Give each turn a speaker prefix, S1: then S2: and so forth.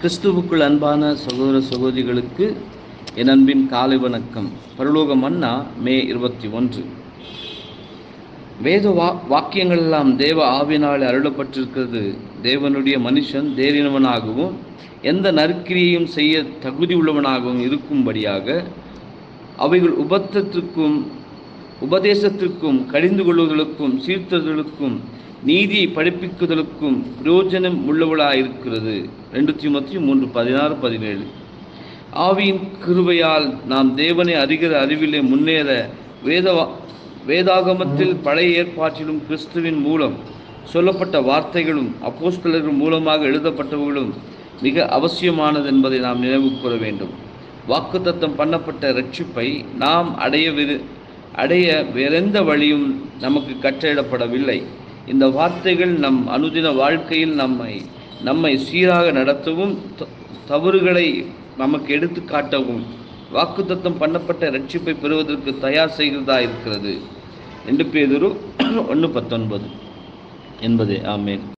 S1: கிறிஸ்துவுக்குள் அன்பான சகோதர சகோதரிகளுக்கு என் அன்பின் காலை வணக்கம் பரலோக மன்னா மே இருபத்தி ஒன்று வேத வா வாக்கியங்கள் எல்லாம் தேவ ஆவினால் அருளப்பட்டிருக்கிறது தேவனுடைய மனுஷன் தேறினவனாகவும் எந்த நற்கிரியையும் செய்ய தகுதி உள்ளவனாகவும் இருக்கும்படியாக அவைகள் உபத்தத்திற்கும் உபதேசத்திற்கும் கடிந்து கொள்வதற்கும் சீர்த்ததலுக்கும் நீதியை படிப்பிக்குதலுக்கும் பிரயோஜனம் உள்ளவளாயிருக்கிறது ரெண்டு தீமத்தி மூன்று பதினாறு பதினேழு ஆவியின் கிருபையால் நாம் தேவனை அறிகிற அறிவிலே முன்னேற வேத வேதாகமத்தில் பழைய ஏற்பாட்டிலும் கிறிஸ்துவின் மூலம் சொல்லப்பட்ட வார்த்தைகளும் அப்போஸ்தலர்கள் மூலமாக எழுதப்பட்டவர்களும் மிக அவசியமானது என்பதை நாம் நினைவு கூற வேண்டும் வாக்குத்தத்தம் பண்ணப்பட்ட ரட்சிப்பை நாம் அடைய விரு அடைய வேறெந்த வழியும் நமக்கு கட்டளிடப்படவில்லை இந்த வார்த்தைகள் நம் அனுதின வாழ்க்கையில் நம்மை நம்மை சீராக நடத்தவும் த- தவறுகளை நமக்கு எடுத்து காட்டவும் வாக்குத்தத்தம் பண்ணப்பட்ட ரட்சிப்பை பெறுவதற்கு தயார் செய்கிறதா இருக்கிறது ரெண்டு பேதொரு ஒன்று பத்தொன்பது என்பதே ஆமேன்